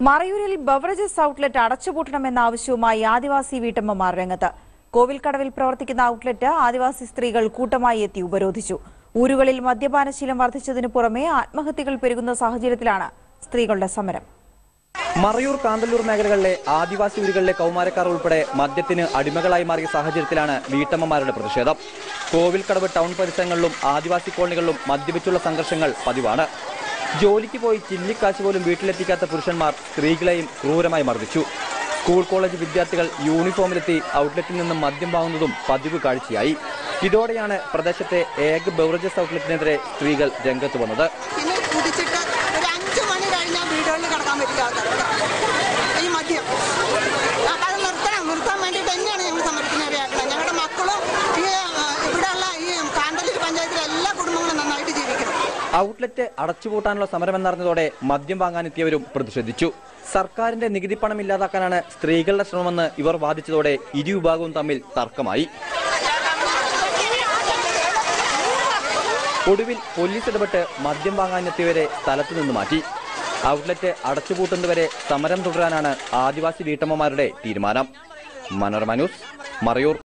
മറയൂരിൽ beverages outlet അടച്ചുപൂട്ടണമെന്ന ആവശ്യവുമായി ആദിവാസി വീട്ടമ്മമാർ രംഗത്ത് കോവിൽക്കടവിൽ പ്രവർത്തിക്കുന്ന ഔട്ട്ലെറ്റ് ആദിവാസി സ്ത്രീകൾ കൂട്ടമായി എത്തി ഉപരോധിച്ചു ഊരുകളിൽ മദ്യപാനശീലം വർദ്ധിച്ചതിനു പുറമെ ആത്മഹത്യകൾ പെരുകുന്ന സാഹചര്യത്തിലാണ് സ്ത്രീകളുടെ സമരം മറയൂർ കാന്തല്ലൂർ മേഖലകളിലെ ആദിവാസി ഊരുകളിലെ കൗമാരക്കാർ ഉൾപ്പെടെ മദ്യത്തിന് അടിമകളായി മാറിയ സാഹചര്യത്തിലാണ് വീട്ടമ്മമാരുടെ പ്രതിഷേധം കോവിൽക്കടവ് ടൗൺ പരിസരങ്ങളിലും ആദിവാസി കോളനികളിലും മദ്യപിച്ചുള്ള സംഘർഷങ്ങൾ പതിവാണ് ജോലിക്ക് പോയി ചില്ലിക്കാശ് പോലും വീട്ടിലെത്തിക്കാത്ത പുരുഷന്മാർ സ്ത്രീകളെയും ക്രൂരമായി മർദ്ദിച്ചു സ്കൂൾ കോളേജ് വിദ്യാർത്ഥികൾ യൂണിഫോമിലെത്തി ഔട്ട്ലെറ്റിൽ നിന്നും മദ്യം വാങ്ങുന്നതും പതിവ് കാഴ്ചയായി ഇതോടെയാണ് പ്രദേശത്തെ ഏക ബെവറേജസ് ഔട്ട്ലെറ്റിനെതിരെ സ്ത്രീകൾ രംഗത്ത് വന്നത് പിന്നെ കുടിച്ചിട്ട് ഒരു അഞ്ച് മണി കഴിഞ്ഞാൽ വീടുകളിൽ കിടക്കാൻ പറ്റില്ല ആൾക്കാർക്ക് ഈ മദ്യം അപ്പം അത് നിർത്തണം നിർത്താൻ വേണ്ടിയിട്ട് തന്നെയാണ് ഞങ്ങൾ സമരത്തിനിടയാക്കുന്നത് ഞങ്ങളുടെ മക്കളും ഈ ആ, ഇവിടെയുള്ള ഈ കാന്തല്ലൂർ പഞ്ചായത്തിലെ എല്ലാ കുടുംബങ്ങളും നന്നായിട്ട് ജീവിക്കണം ഔട്ട്ലെറ്റ് അടച്ചുപൂട്ടാനുള്ള സമരമെന്നറിഞ്ഞതോടെ മദ്യം വാങ്ങാനെത്തിയവരും പ്രതിഷേധിച്ചു സർക്കാരിന്റെ നികുതി പണം ഇല്ലാതാക്കാനാണ് സ്ത്രീകളുടെ ശ്രമമെന്ന് ഇവർ വാദിച്ചതോടെ ഇരു വിഭാഗവും തമ്മിൽ തർക്കമായി ഒടുവിൽ പോലീസ് ഇടപെട്ട് മദ്യം വാങ്ങാനെത്തിയവരെ സ്ഥലത്തു നിന്ന് മാറ്റി ഔട്ട്ലെറ്റ് അടച്ചുപൂട്ടുന്നതുവരെ സമരം തുടരാനാണ് ആദിവാസി വീട്ടമ്മമാരുടെ തീരുമാനം മനോരമ ന്യൂസ് മറയൂർ